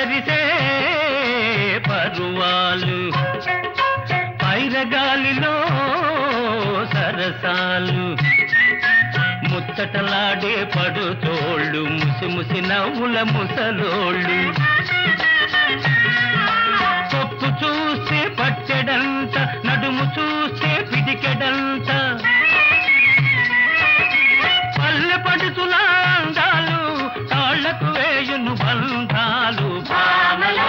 మెరిసే పరువాలు పైరగాలిలో సరసాలు ముచ్చటలాడే పడుతోళ్ళు ముసి ముసి నవ్వుల ముసలోళ్ళు పొత్తు చూస్తే పట్టెడంత నడుము చూస్తే పిడికెడంత పల్లె పడుతుల అందాలు తాళ్లకు వేయును బంధాలు భామలో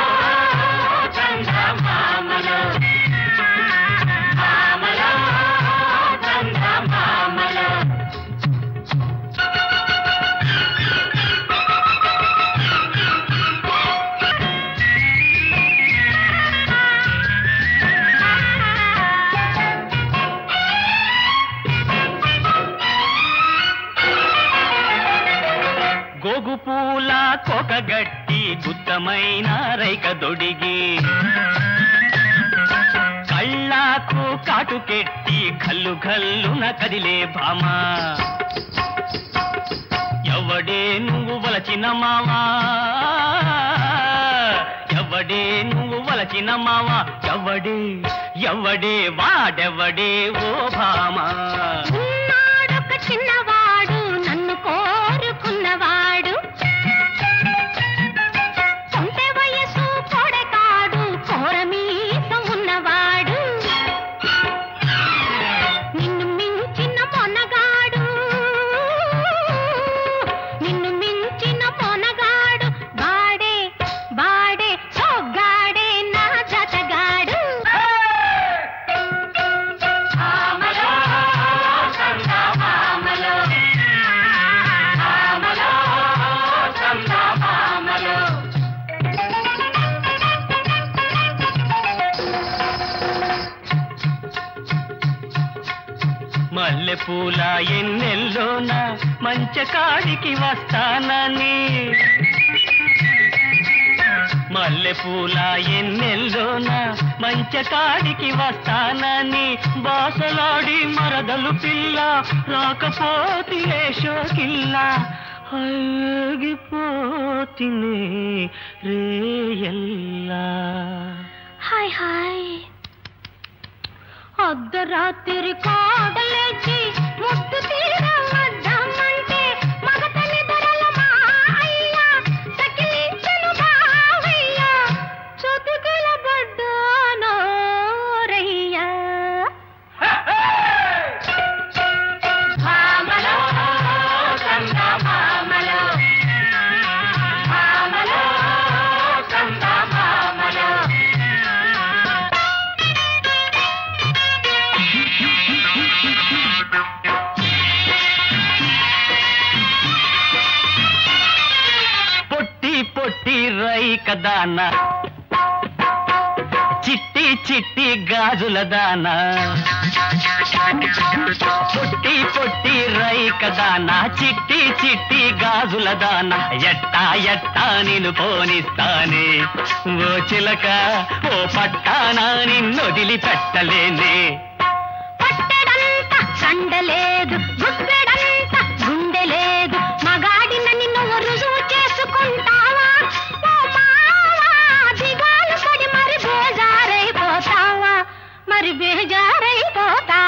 చందమామలో భామలో చందమామలో గోగు పూల కొకగట్టి గుత్తమైన రైక దొడిగి కళ్ళాకు కాటుకెట్టి కల్లు కల్లున కదిలే భామ ఎవడే నువ్వు వలచిన మావా ఎవడే నువ్వు వలచిన మావా ఎవడే ఎవడే వాడెవడే ఓ భామా ఉన్నాడొక చిన్నవాడు నన్ను కోరుకున్నవాడు కొంటె వయసు పొడకాడు కోరమీసం ఉన్నవాడు నిన్ను మించిన మొనగాడు నిన్ను మించిన మొనగాడు బాడే బాడే సోగ్గాడే నా జతగాడు ఆమలో చందమామలో ఆమలో చందమామలో మల్లెపూల ఎన్నెల్లోన మంచకాడికి వస్తానని మల్లెపూల ఎన్నెల్లోన మంచకాడికి వస్తానని బాసలాడి మరదలు పిల్ల రాకపోతే షోకిల్ల అగిపోతినే రేయల్లా హాయ్ హాయ్ అర్ధరాత్రి కోడలేచి ముద్దు తీరవద్దామంటే మగతని ధరల మా అయ్య సకిలించను బావయ్య చతుకుల బడ్డానో రయ్యా భామలో చందమామలో భామలో చందమామలో పొట్టి పొట్టి రైక దాన చిట్టి చిట్టి గాజుల దాన పొట్టి పొట్టి రైక దాన చిట్టి చిట్టి గాజుల దాన ఎట్టా ఎట్టా నిన్ను పోనిస్తానే ఓ చిలక ఓ పట్టానా నిన్నొదిలి పెట్టలేనే పట్టెడంత సండలేదు గుప్పెడంత గుండె లేదు మగాడిన నిన్ను రుజువు చేసుకుంటావా ఓ మావా దిగాలు పడి మరి బేజారైపోతావా మరి బేజారైపోతావా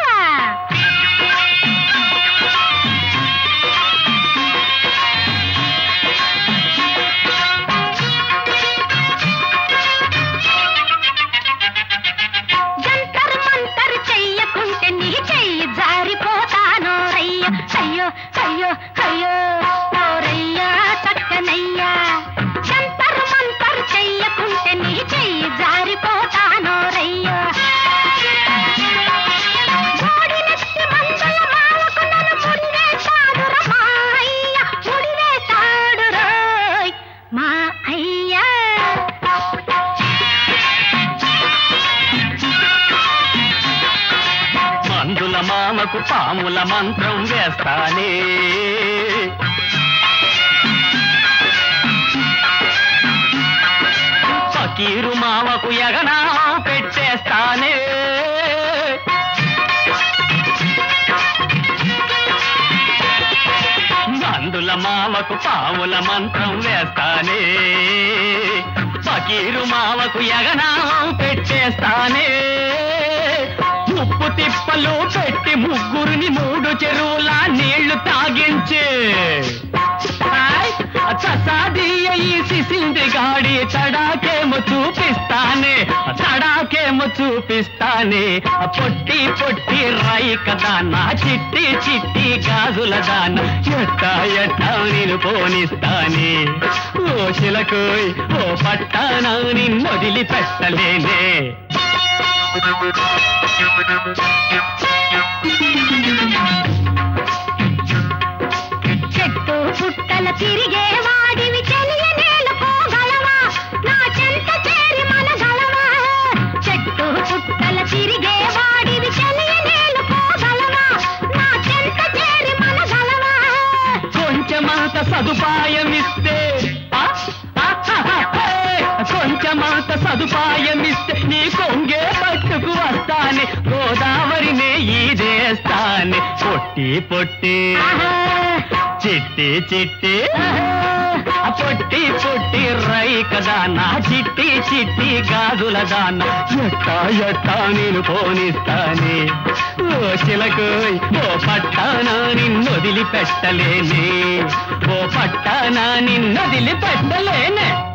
జంతర్ మంతర్ చెయ్యకుంటే నీ చెయ్యి జారిపోతానో రయ్య అయ్యో అయ్యో అయ్యో ఓ రయ్యా చక్కనయ్యా జంతర్ మంతర్ చెయ్యకుంటే నీ చెయ్యి జారిపోతానో రయ్యా మోడినెత్తి మందల మాలకు నన్ను ముడివేశాడురా మా అయ్య ముడివేశాడురోయ్ మా అయ్యా మందుల మామకు పాముల మంత్రం వేస్తానే ఫకీరు మామకు ఎగనా పెట్టేస్తానే మందుల మామకు పాముల మంత్రం వేస్తానే ఫకీరు మామకు యగనామం పెట్టేస్తానే ఉప్పు తిప్పలు పెట్టి ముగ్గురిని మూడు చెరువుల నీళ్లు తాగించే చసాదీయ ఈ సిసింది గాడి తడాకేమో చూపిస్తానే తడాకేమో చూపిస్తానే ఆ పొట్టి పొట్టి రాయి కదా నా చిట్టి చిట్టి గాజుల దాన ఎట్టా ఎట్టా నేను పోనిస్తానే ఓ చిలకోయ్ ఓ పట్టానా నిన్ను వదిలిపెట్టలేనే చెట్టు పుట్టల తిరిగే వాడివి చెలియ నేలుకోగలవా నా చెంత చేరి మన గలవా చెట్టు పుట్టల తిరిగే వాడివి చెలియ నేలుకోగలవా నా చెంత చేరి మన గలవా కొంచెమంత సదుపాయమిస్తే ఆ, ఆ, ఆ, ఆ, హే! కొంచెమంత సదుపాయమిస్తే నీ కొంగే పట్టుకు వస్తానే గోదావరినే ఈదేస్తానే పొట్టి పొట్టి చిట్టి చిట్టి ఆ పొట్టి పొట్టి రై కదా నా చిట్టి చిట్టి గాజుల దాన ఎట్టా ఎట్టా నేను పోనిస్తానే ఓ చిలకోయ్ ఓ పట్టానా నిన్ను వదిలిపెట్టలేనే ఓ పట్టానా నిన్ను వదిలిపెట్టలేనే